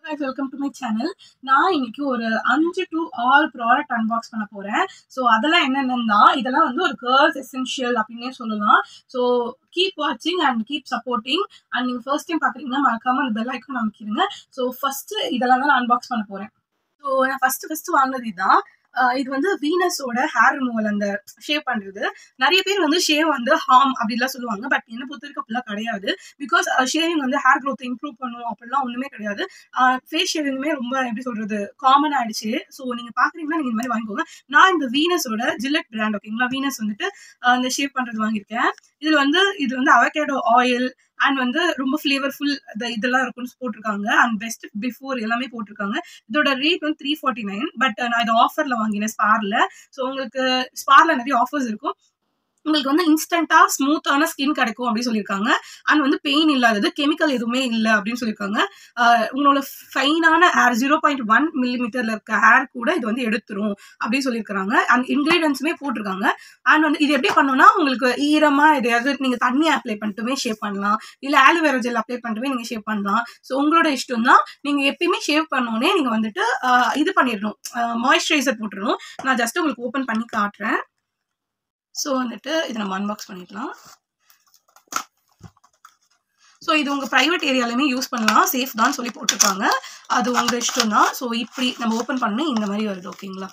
guys welcome to my channel நான் இன்னைக்கு ஒரு அஞ்சு டு ஆறு ப்ராடக்ட் அன்பாக்ஸ் பண்ண போறேன் ஸோ அதெல்லாம் என்னென்னா இதெல்லாம் வந்து ஒரு கேர்ள்ஸ் எசென்ஷியல் அப்படின்னே சொல்லலாம் ஸோ கீப் வாட்சிங் அண்ட் கீப் சப்போர்ட்டிங் அண்ட் நீங்கள் ஃபர்ஸ்ட் டைம் பார்க்குறீங்கன்னா மறக்காம அந்த பெல் ஐக்கன் அமைக்கிறீங்க ஸோ ஃபர்ஸ்ட் இதெல்லாம் தான் நான் அன்பாக்ஸ் பண்ண போறேன் ஸோ நான் ஃபர்ஸ்ட் ஃபர்ஸ்ட் வாங்கினது இதுதான் ஆஹ் இது வந்து வீனஸோட ஹேர் ரிமூவல் அந்த ஷேவ் பண்றது நிறைய பேர் வந்து ஷேவ் வந்து ஹார்ம் அப்படிலாம் சொல்லுவாங்க பட் என்ன பொறுத்த வரைக்கும் அப்படிலாம் கிடையாது பிகாஸ் ஷேவிங் வந்து ஹேர் க்ரோத் இம்ப்ரூவ் பண்ணும் அப்படிலாம் ஒண்ணுமே கிடையாது ஃபேஸ் ஷேவிங்குமே ரொம்ப எப்படி சொல்றது காமன் ஆயிடுச்சு ஸோ நீங்க பாக்குறீங்கன்னா நீங்க இந்த மாதிரி வாங்கிக்கோங்க நான் இந்த வீனஸோட ஜில்லட் பிராண்ட் ஓகேங்களா வீனஸ் வந்துட்டு ஆஹ் இந்த ஷேவ் பண்றது வாங்கியிருக்கேன் இதுல வந்து இது வந்து அவகேடோ ஆயில் அண்ட் வந்து ரொம்ப ஃப்ளேவர்ஃபுல் இதெல்லாம் இருக்கும்னு போட்டிருக்காங்க அண்ட் பெஸ்ட் பிஃபோர் எல்லாமே போட்டிருக்காங்க இதோட ரேட் வந்து த்ரீ ஃபார்ட்டி நைன் பட் நான் இது ஆஃபர்ல வாங்கினேன் ஸ்பார்ல ஸோ உங்களுக்கு ஸ்பார்ல நிறைய ஆஃபர்ஸ் இருக்கும் உங்களுக்கு வந்து இன்ஸ்டன்டா ஸ்மூத்தான ஸ்கின் கிடைக்கும் அப்படின்னு சொல்லியிருக்காங்க அண்ட் வந்து பெயின் இல்லாதது கெமிக்கல் எதுவுமே இல்லை அப்படின்னு சொல்லியிருக்காங்க ஆஹ் உங்களோட ஃபைனான ஹேர் ஜீரோ பாயிண்ட் ஒன் மில்லிமீட்டர்ல இருக்க ஹேர் கூட இது வந்து எடுத்துரும் அப்படின்னு சொல்லியிருக்காங்க அண்ட் இன்கிரீடியன்ஸுமே போட்டிருக்காங்க அண்ட் வந்து இது எப்படி பண்ணணும்னா உங்களுக்கு ஈரமா எதையாவது நீங்க தண்ணி அப்ளை பண்ணிட்டுமே ஷேப் பண்ணலாம் இல்ல ஆலிவேரா ஜெல் அப்ளை பண்ணிட்டுமே நீங்க ஷேப் பண்ணலாம் ஸோ உங்களோட இஷ்டம் தான் நீங்க எப்பயுமே ஷேவ் பண்ணோடனே நீங்க வந்துட்டு ஆஹ் இது பண்ணிடணும் மாய்ஸ்சரைசர் போட்டுடணும் நான் ஜஸ்ட் உங்களுக்கு ஓப்பன் பண்ணி காட்டுறேன் ஸோ வந்துட்டு இதை நம்ம அன்பாக்ஸ் பண்ணிக்கலாம் ஸோ இது உங்கள் ப்ரைவேட் ஏரியாலையுமே யூஸ் பண்ணலாம் சேஃப் தான் சொல்லி போட்டிருக்காங்க அது உங்கள் இஷ்டம் தான் ஸோ இப்படி நம்ம ஓப்பன் பண்ணி இந்த மாதிரி வருது ஓகேங்களா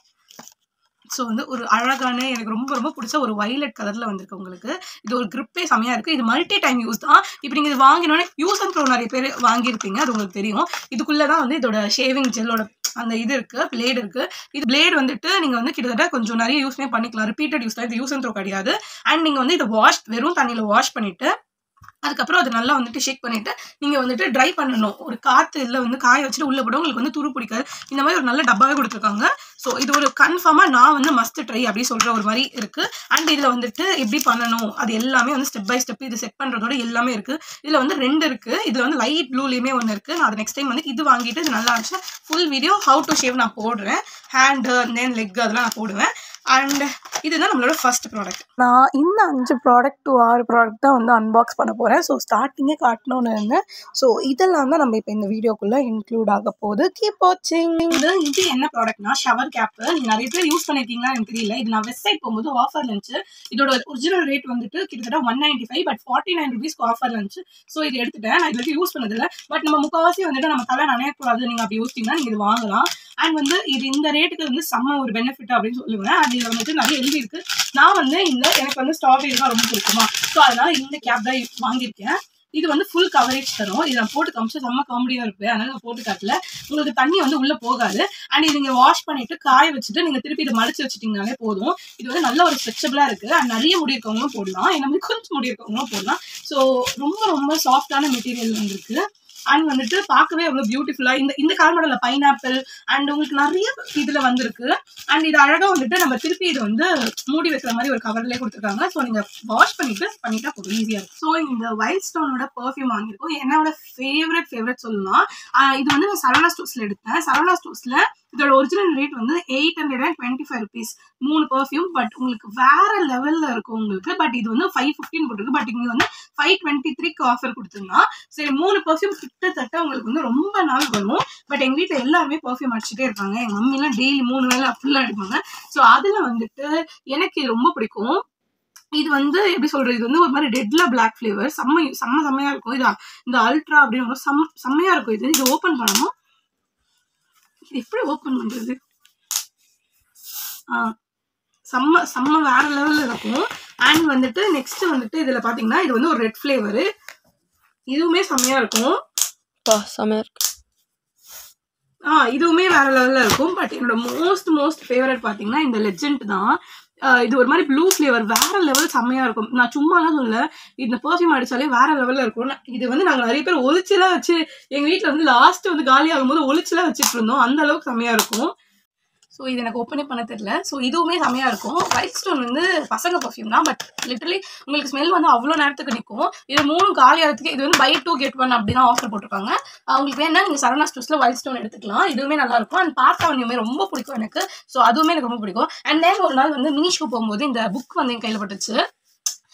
ஸோ வந்து ஒரு அழகான எனக்கு ரொம்ப ரொம்ப பிடிச்ச ஒரு வைலட் கலரில் வந்திருக்கு உங்களுக்கு இது ஒரு கிரிப்பே செமையாக இருக்குது இது மல்டி டைம் யூஸ் தான் இப்போ நீங்கள் இது வாங்கினோடனே யூஸ் அண்ட் ப்ரோ நிறைய பேர் வாங்கியிருப்பீங்க அது உங்களுக்கு தெரியும் இதுக்குள்ளே தான் வந்து இதோட ஷேவிங் ஜெல்லோட அந்த இது இருக்கு பிளேட் இருக்கு இது பிளேட் வந்துட்டு நீங்க வந்து கிட்டத்தட்ட கொஞ்சம் நிறைய யூஸ்மே பண்ணிக்கலாம் ரிப்பீட்டட் யூஸ் தான் இது யூஸ் அண்ட் த்ரோ கிடையாது அண்ட் நீங்க வந்து இதை வாஷ் வெறும் தண்ணியில வாஷ் பண்ணிட்டு அதுக்கப்புறம் அது நல்லா வந்துட்டு ஷேக் பண்ணிட்டு நீங்க வந்துட்டு ட்ரை பண்ணணும் ஒரு காத்து இல்லை வந்து காய வச்சுட்டு உள்ள போட உங்களுக்கு வந்து துரு பிடிக்காது இந்த மாதிரி ஒரு நல்ல டப்பாவே கொடுத்துருக்காங்க ஸோ இது ஒரு கன்ஃபார்மா நான் வந்து மஸ்ட் ட்ரை அப்படி சொல்ற ஒரு மாதிரி இருக்கு அண்ட் இதுல வந்துட்டு எப்படி பண்ணணும் அது எல்லாமே வந்து ஸ்டெப் பை ஸ்டெப் இது செட் பண்றதோட எல்லாமே இருக்கு இதுல வந்து ரெண்டு இருக்கு இதுல வந்து லைட் ப்ளூலயுமே ஒன்று இருக்கு நான் அது நெக்ஸ்ட் டைம் வந்து இது வாங்கிட்டு இது நல்லா இருந்துச்சு full video how to shave நான் போடுறேன் ஹேண்ட் தென் லெக் அதெல்லாம் நான் போடுவேன் அண்ட் இதுதான் நம்மளோட ஃபர்ஸ்ட் ப்ராடக்ட் நான் இந்த அஞ்சு ப்ராடக்ட் டு ஆறு ப்ராடக்ட் தான் வந்து அன்பாக்ஸ் பண்ண போகிறேன் ஸோ ஸ்டார்டிங்கே காட்டணும்னு இருந்தேன் ஸோ இதெல்லாம் தான் நம்ம இப்போ இந்த வீடியோக்குள்ளே இன்க்ளூட் ஆக போகுது கீப் வாட்சிங் இது இது என்ன ப்ராடக்ட்னா ஷவர் கேப் நீங்க நிறைய பேர் யூஸ் பண்ணிருக்கீங்களா எனக்கு தெரியல இது நான் வெப்சைட் போகும்போது ஆஃபர்ல இருந்துச்சு இதோட ஒரிஜினல் ரேட் வந்துட்டு கிட்டத்தட்ட one ninety five but forty nine ருபீஸ்க்கு ஆஃபர்ல இருந்துச்சு ஸோ இது எடுத்துட்டேன் நான் இது வரைக்கும் யூஸ் பண்ணதில்ல பட் நம்ம முக்கால்வாசி வந்துட்டு நம்ம தலை நனையக்கூடாது நீங்க அப்படி யூஸ்டிங்கன்னா நீங்க இது வாங்கலாம் அண்ட் வந்து இது இந்த ரேட்டுக்கு வந்து செம்ம ஒரு பெனிஃபிட் அப்படின்னு சொல்லுவேன் அது இதுல வந்துட்டு நிறைய எழுதி இருக்கு நான் வந்து இந்த எனக்கு வந்து ஸ்ட்ராபெரி தான் ரொம்ப பிடிக்குமா ஸோ அதனால இந்த கேப் தான் வாங்கியிருக்கேன் இது வந்து ஃபுல் கவரேஜ் தரும் இதை நான் போட்டு காமிச்சு செம்ம காமெடியா இருப்பேன் அதனால நான் போட்டு காட்டல உங்களுக்கு தண்ணி வந்து உள்ள போகாது அண்ட் இது நீங்க வாஷ் பண்ணிட்டு காய வச்சுட்டு நீங்க திருப்பி இதை மடிச்சு வச்சுட்டீங்கனாலே போதும் இது வந்து நல்ல ஒரு ஸ்ட்ரெச்சபிளா இருக்கு அண்ட் நிறைய முடி இருக்கவங்களும் போடலாம் என்ன மாதிரி கொஞ்சம் முடி இருக்கவங்களும் போடலாம் ஸோ ரொம்ப ரொம்ப சாஃப்டான மெட்டீரியல் வந்திருக்கு அண்ட் வந்துட்டு பார்க்கவே அவ்வளோ பியூட்டிஃபுல்லா இந்த இந்த கால் மாடல்ல பைனாப்பிள் அண்ட் உங்களுக்கு நிறைய இதுல வந்திருக்கு அண்ட் இது அழகா வந்துட்டு நம்ம திருப்பி இது வந்து மூடி வைக்கிற மாதிரி ஒரு கவர்லேயே கொடுத்துருக்காங்க ஸோ நீங்க வாஷ் பண்ணிட்டு பண்ணிட்டா போதும் ஈஸியா இருக்கும் ஸோ இந்த வைல்ட் ஸ்டோனோட பெர்ஃப்யூம் வாங்கியிருக்கோம் என்னோட ஃபேவரட் ஃபேவரட் சொல்லலாம் ஆஹ் இது வந்து நான் சரவணா ஸ்டோர்ஸ்ல எடுத்தேன் சரவணா ஸ்டோர்ஸ்ல இதோட ஒரிஜினல் ரேட் வந்து eight hundred and twenty five rupees மூணு பர்ஃப்யூம் பட் உங்களுக்கு வேற லெவல்ல இருக்கும் உங்களுக்கு பட் இது வந்து ஃபைவ் ஃபிஃப்டின் போட்டிருக்கு பட் இங்க வந்து ஃபைவ் டுவெண்ட்டி த்ரீக்கு ஆஃபர் கொடுத்துருந்தான் சரி மூணு பர்ஃப்யூம் கிட்டத்தட்ட உங்களுக்கு வந்து ரொம்ப நாள் வரும் பட் எங்க வீட்டில் எல்லாருமே பர்ஃப்யூம் அடிச்சுட்டே இருப்பாங்க எங்க மம்மிலாம் டெய்லி மூணு வேலை அப்படிலாம் அடிப்பாங்க ஸோ அதுல வந்துட்டு எனக்கு இது ரொம்ப பிடிக்கும் இது வந்து எப்படி சொல்றது இது வந்து ஒரு மாதிரி டெட்ல பிளாக் ஃபிளேவர் செம்ம செம்ம செம்மையா இருக்கும் இது இந்த அல்ட்ரா அப்படின்னு செம் செம்மையா இருக்கும் இது இது ஓப்பன் பண்ணணும் இது எப்படி ஓப்பன் பண்றது ஆ செம்ம செம்ம வேற லெவல்ல இருக்கும் அண்ட் வந்துட்டு நெக்ஸ்ட் வந்துட்டு இதுல பாத்தீங்கன்னா இது வந்து ஒரு ரெட் ஃபிளேவரு இதுவுமே செம்மையா இருக்கும் பா செமையா இருக்கு ஆ இதுவுமே வேற லெவல்ல இருக்கும் பட் என்னோட மோஸ்ட் மோஸ்ட் ஃபேவரட் பாத்தீங்கன்னா இந்த லெஜெண்ட் தான் ஆஹ் இது ஒரு மாதிரி ப்ளூ ஃப்ளேவர் வேற லெவல் செம்மையா இருக்கும் நான் சும்மாலாம் சொல்ல இந்த பர்ஃப்யூம் அடிச்சாலே வேற லெவல்ல இருக்கும் நான் இது வந்து நாங்க நிறைய பேர் ஒளிச்சுலாம் வச்சு எங்க வீட்ல வந்து லாஸ்ட் வந்து காலி ஆகும்போது ஒளிச்சுலாம் வச்சுட்டு இருந்தோம் அந்த அளவுக்கு செம்மையா இருக்கும் ஸோ இது எனக்கு ஓப்பனே பண்ண தெரியல ஸோ இதுவுமே செம்மையா இருக்கும் ஒயிட் ஸ்டோன் வந்து பசங்க பர்ஃப்யூம் தான் பட் லிட்டரலி உங்களுக்கு ஸ்மெல் வந்து அவ்வளோ நேரத்துக்கு நிற்கும் இது மூணு காலி ஆகிறதுக்கு இது வந்து பை டூ கெட் ஒன் அப்படி தான் ஆஃபர் போட்டிருக்காங்க அஹ் உங்களுக்கு வேணா நீங்கள் சரவணா ஸ்டோர்ஸில் ஒயிட் ஸ்டோன் எடுத்துக்கலாம் இதுவுமே நல்லா இருக்கும் அண்ட் பார்த்தாவனியுமே ரொம்ப பிடிக்கும் எனக்கு ஸோ அதுவுமே எனக்கு ரொம்ப பிடிக்கும் அண்ட் தென் ஒரு நாள் வந்து மீஷோ போகும்போது இந்த புக் வந்து என் கையில் பட்டுச்சு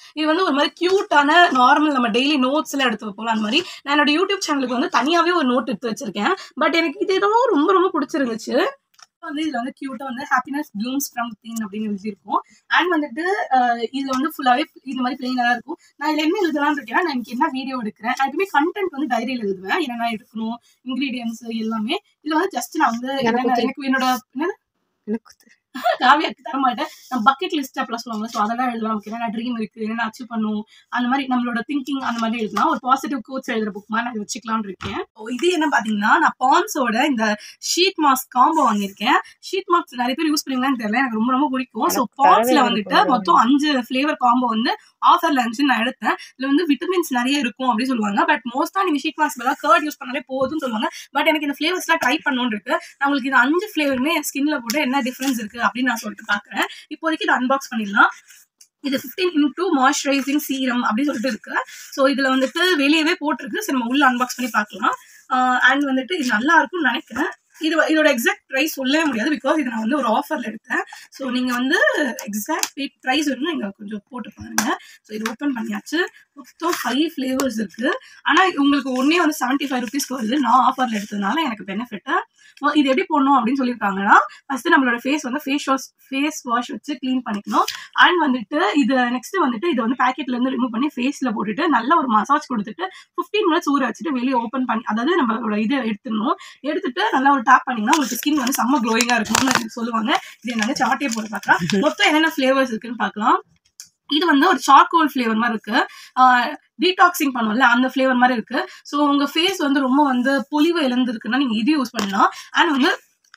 இது வந்து ஒரு மாதிரி க்யூட்டான நார்மல் நம்ம டெய்லி நோட்ஸ் எல்லாம் எடுத்து வைப்போம் அந்த மாதிரி நான் என்னோட யூடியூப் சேனலுக்கு வந்து தனியாவே ஒரு நோட் எடுத்து வச்சிருக்கேன் பட் எனக்கு இது ஏதோ ரொம்ப ரொம்ப பிடிச்சிருந்துச்சு வந்து இதுல வந்து கியூட்டா வந்து ஹாப்பினஸ் ப்ளூம்ஸ் ஃப்ரம் தின் அப்படின்னு எழுதியிருக்கும் அண்ட் வந்துட்டு அஹ், இது வந்து ஃபுல்லாவே இந்த மாதிரி பிளெயினா இருக்கும் நான் இதுல என்ன எழுதலாம்னு இருக்கேன் நான் எனக்கு என்ன வீடியோ எடுக்கிறேன் நான் எப்பவுமே கண்டென்ட் வந்து டைரியில எழுதுவேன் என்னென்ன எடுக்கணும் இன்கிரீடியன்ஸ் எல்லாமே இதுல வந்து ஜஸ்ட் நான் வந்து என்னென்ன எனக்கு என்னோட என்ன எனக்கு காவியாக்கு தர மாட்டேன் நான் பக்கெட் லிஸ்ட் அப்படிலாம் சொல்லுவாங்க ஸோ அதெல்லாம் எழுதலாம் நமக்கு என்னென்ன ட்ரீம் இருக்கு என்னென்ன அச்சீவ் பண்ணும் அந்த மாதிரி நம்மளோட திங்கிங் அந்த மாதிரி எழுதலாம் ஒரு பாசிட்டிவ் கோட்ஸ் எழுதுற புக் மாதிரி நான் இதை வச்சுக்கலாம்னு இருக்கேன் So, இது என்ன பாத்தீங்கன்னா நான் பான்ஸோட இந்த ஷீட் மாஸ்க் காம்போ வாங்கியிருக்கேன் ஷீட் மாஸ்க் நிறைய பேர் யூஸ் பண்ணுவீங்களான்னு தெரியல எனக்கு ரொம்ப ரொம்ப பிடிக்கும் ஸோ எனக்கு பான்ஸ்ல தேவையான வந்துட்டு பொருள் மொத்தம் அஞ்சு ஃபிளேவர் காம்போ வந்து ஆஃபர்ல இருந்துச்சு நான் எடுத்தேன் இதுல வந்து விட்டமின்ஸ் நிறைய இருக்கும் அப்படின்னு சொல்லுவாங்க பட் மோஸ்டா நீங்க ஷீட் மாஸ்க் பதிலாக கர்ட் யூஸ் பண்ணாலே போதும்னு சொல்லுவாங்க பட் எனக்கு இந்த ஃபிளேவர்ஸ்லாம் ட்ரை பண்ணணும்னு இருக்கு நான் உங்களுக்கு இந்த அஞ்சு ஃபிளேவருமே என் ஸ்கின்ல போட்டு என்ன டிஃபரன்ஸ் இருக்கு அப்படின்னு நான் சொல்லிட்டு பாக்குறேன் இப்போதைக்கு இதை அன்பாக்ஸ் பண்ணிடலாம் இது ஃபிஃப்டீன் இன்டூ மாய்ஸ்சரைசிங் சீரம் அப்படின்னு சொல்லிட்டு இருக்கு ஸோ இதுல வந்துட்டு வெளியவே போட்டிருக்கு சரி நம்ம உள்ள அன்பாக்ஸ் பண்ணி பார்க்கலாம் அண்ட் வந்துட்டு இது நல்லா இருக்கும்னு நினைக்கிறேன் இது இதோட எக்ஸாக்ட் ப்ரைஸ் சொல்லவே முடியாது பிகாஸ் இது நான் வந்து ஒரு ஆஃபர்ல எடுத்தேன் ஸோ நீங்க வந்து எக்ஸாக்ட் ப்ரைஸ் வந்து நீங்க கொஞ்சம் போட்டு பாருங்க ஸோ இது ஓப்பன் பண்ணியாச்சு மொத்தம் ஃபைவ் ஃப்ளேவர்ஸ் இருக்கு ஆனா உங்களுக்கு ஒன்னே வந்து செவன்ட்டி ஃபைவ் ருபீஸ்க்கு வருது நான் ஆஃபர்ல எடுத்ததுனால எனக்கு பெனிஃபிட் இது எப்படி போடணும் அப்படின்னு சொல்லியிருக்காங்கன்னா ஃபர்ஸ்ட் நம்மளோட ஃபேஸ் வந்து ஃபேஸ் வாஷ் ஃபேஸ் வாஷ் வச்சு க்ளீன் பண்ணிக்கணும் அண்ட் வந்துட்டு இது நெக்ஸ்ட் வந்துட்டு இதை வந்து பாக்கெட்ல இருந்து ரிமூவ் பண்ணி ஃபேஸ்ல போட்டுட்டு நல்ல ஒரு மசாஜ் கொடுத்துட்டு ஃபிஃப்டீன் மினிட்ஸ் ஊற வச்சுட்டு வெளியே ஓப்பன் பண்ணி அதாவது நம்மளோட இது எடுத்துடணும் எடுத்துட்டு நல்லா ஒரு டாப் பண்ணீங்கன்னா உங்களுக்கு ஸ்கின் வந்து செம்ம க்ளோயிங்கா இருக்கும்னு எனக்கு சொல்லுவாங்க இது என்னங்க சார்ட்டே போட்டு பார்க்கலாம் மொத்தம் என்னென்ன ஃபிளேவர்ஸ் இருக்குன்னு பார்க்கலாம் இது வந்து ஒரு சார்கோல் ஃப்ளேவர் மாதிரி இருக்கு டீடாக்சிங் பண்ணுவோம்ல அந்த ஃப்ளேவர் மாதிரி இருக்கு ஸோ உங்க ஃபேஸ் வந்து ரொம்ப வந்து பொலிவு இழந்திருக்குன்னா நீங்க இது யூஸ் பண்ணலாம் அண்ட் வந்து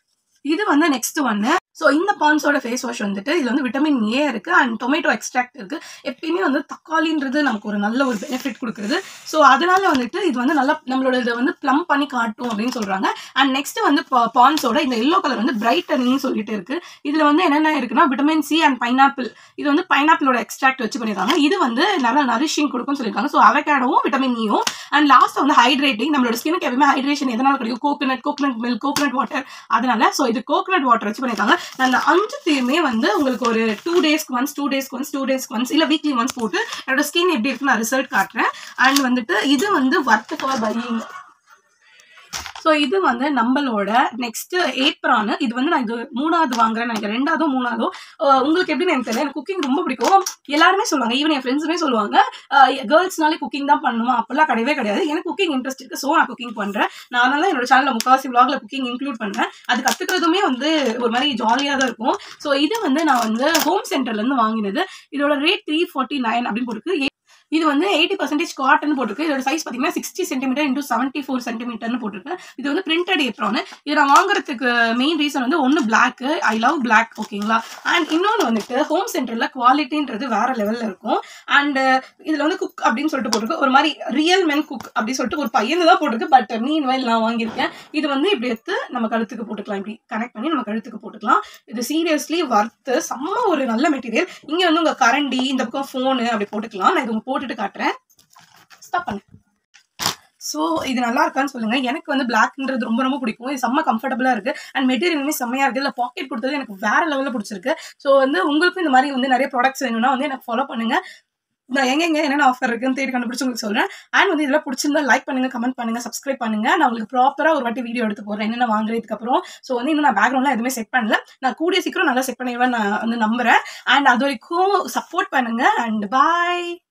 இது வந்து நெக்ஸ்ட் ஒன்னு ஸோ இந்த பான்ஸோட ஃபேஸ் வாஷ் வந்துட்டு இதுல வந்து விட்டமின் ஏ இருக்கு அண்ட் டொமேட்டோ எக்ஸ்ட்ராக்ட் இருக்கு எப்பயுமே வந்து தக்காளின்றது நமக்கு ஒரு நல்ல ஒரு பெனிஃபிட் கொடுக்குறது ஸோ அதனால வந்துட்டு இது வந்து நல்லா நம்மளோட இதை வந்து ப்ளம் பண்ணி காட்டும் அப்படின்னு சொல்றாங்க அண்ட் நெக்ஸ்ட் வந்து பான்ஸோட இந்த எல்லோ கலர் வந்து பிரைட்டனிங் சொல்லிட்டு இருக்கு இதுல வந்து என்னென்ன இருக்குன்னா விட்டமின் சி அண்ட் பைனாப்பிள் இது வந்து பைனாப்பிளோட எக்ஸ்ட்ராக்ட் வச்சு பண்ணிருக்காங்க இது வந்து நல்லா நரிஷிங் கொடுக்கும்னு சொல்லியிருக்காங்க ஸோ அவகேடோவும் விட்டமின் ஈயும் அண்ட் லாஸ்ட் வந்து ஹைட்ரேட்டிங் நம்மளோட ஸ்கினுக்கு எப்பவுமே ஹைட்ரேஷன் எதனால கிடைக்கும் coconut coconut milk coconut water அதனால ஸோ இது கோகனட் வாட்டர் வச்சு பண்ணியிருக்காங்க அந்த அஞ்சுத்தையுமே வந்து உங்களுக்கு ஒரு டூ டேஸ்க்கு ஒன்ஸ் டூ டேஸ்க்கு ஒன்ஸ் டூ டேஸ்க்கு ஒன்ஸ் இல்லை வீக்லி ஒன்ஸ் போட்டு என்னோட ஸ்கின் எப்படி இருக்குன்னு நான் ரிசல்ட் காட்டுறேன் அண்ட் வந்துட்டு இது வந்து வர்த்து ஃபார் பையிங் ஸோ இது வந்து நம்மளோட நெக்ஸ்ட் ஏப்ரான் இது வந்து நான் இது மூணாவது வாங்குறேன்னு நினைக்கிறேன் ரெண்டாவதோ மூணாவதோ அஹ் உங்களுக்கு எப்படின்னு எனக்கு தெரியல எனக்கு குக்கிங் ரொம்ப பிடிக்கும் எல்லாருமே சொல்லுவாங்க ஈவன் என் ஃப்ரெண்ட்ஸுமே சொல்லுவாங்க கேர்ள்ஸ்னாலே குக்கிங் தான் பண்ணுமா அப்பெல்லாம் கிடையவே கிடையாது எனக்கு குக்கிங் இன்ட்ரெஸ்ட் இருக்கு ஸோ நான் குக்கிங் பண்றேன் நான் அதனால என்னோட சேனல்ல முக்காவாசி vlogல குக்கிங் இன்க்ளூட் பண்றேன் அது கத்துக்கிறதுமே வந்து ஒரு மாதிரி ஜாலியாக தான் இருக்கும் ஸோ இது வந்து நான் வந்து ஹோம் சென்டர்ல இருந்து வாங்கினது இதோட ரேட் த்ரீ ஃபார்ட்டி நைன் அப்படின்னு போட்டுருக்கு இது வந்து எயிட்டி பர்சன்டேஜ் காட்டன் போட்டிருக்கு இதோட சைஸ் பார்த்தீங்கன்னா sixty centimeter into seventy four சென்டிமீட்டர்னு போட்டிருக்கு இது வந்து பிரிண்டட் ஏப்ரான் இது நான் வாங்குறதுக்கு மெயின் ரீசன் வந்து ஒன்று பிளாக் ஐ லவ் பிளாக் ஓகேங்களா அண்ட் இன்னொன்று வந்துட்டு ஹோம் சென்டரில் குவாலிட்டின்றது வேற லெவலில் இருக்கும் அண்ட் இதில் வந்து குக் அப்படின்னு சொல்லிட்டு போட்டிருக்கு ஒரு மாதிரி ரியல் மென் குக் அப்படின்னு சொல்லிட்டு ஒரு பையன் தான் போட்டிருக்கு பட் மீன் வயல் நான் வாங்கியிருக்கேன் இது வந்து இப்படி எடுத்து நம்ம கழுத்துக்கு போட்டுக்கலாம் இப்படி கனெக்ட் பண்ணி நம்ம கழுத்துக்கு போட்டுக்கலாம் இது சீரியஸ்லி வர்த்து செம்ம ஒரு நல்ல மெட்டீரியல் இங்கே வந்து உங்கள் கரண்டி இந்த பக்கம் ஃபோனு அப்படி போட்டுக்கலாம் நான் இது உங்க போட்டுட்டு காட்டுறேன் ஸ்டாப் பண்ணு ஸோ இது நல்லா இருக்கான்னு சொல்லுங்க எனக்கு வந்து பிளாக்ன்றது ரொம்ப ரொம்ப பிடிக்கும் இது செம்ம கம்ஃபர்டபுளாக இருக்கு அண்ட் மெட்டீரியலுமே செம்மையா இருக்கு இல்லை பாக்கெட் கொடுத்தது எனக்கு வேற லெவலில் பிடிச்சிருக்கு ஸோ வந்து உங்களுக்கும் இந்த மாதிரி வந்து நிறைய ப்ராடக்ட்ஸ் வேணும்னா வந்து எனக்கு ஃபாலோ பண்ணுங்க நான் எங்கெங்க என்னென்ன ஆஃபர் இருக்குன்னு தேடி கண்டுபிடிச்சு உங்களுக்கு சொல்றேன் அண்ட் வந்து இதெல்லாம் பிடிச்சிருந்தா லைக் பண்ணுங்க கமெண்ட் பண்ணுங்க சப்ஸ்கிரைப் பண்ணுங்க நான் உங்களுக்கு ப்ராப்பரா ஒரு வாட்டி வீடியோ எடுத்து போடுறேன் என்னென்ன வாங்குறதுக்கு அப்புறம் ஸோ வந்து இன்னும் நான் பேக்ரவுண்ட்லாம் எதுவுமே செட் பண்ணல நான் கூடிய சீக்கிரம் நல்லா செட் பண்ணிடுவேன் நான் வந்து நம்புறேன் அண்ட் அது வரைக்கும் சப்போர்ட் பண்ணுங்க அண்ட் பாய்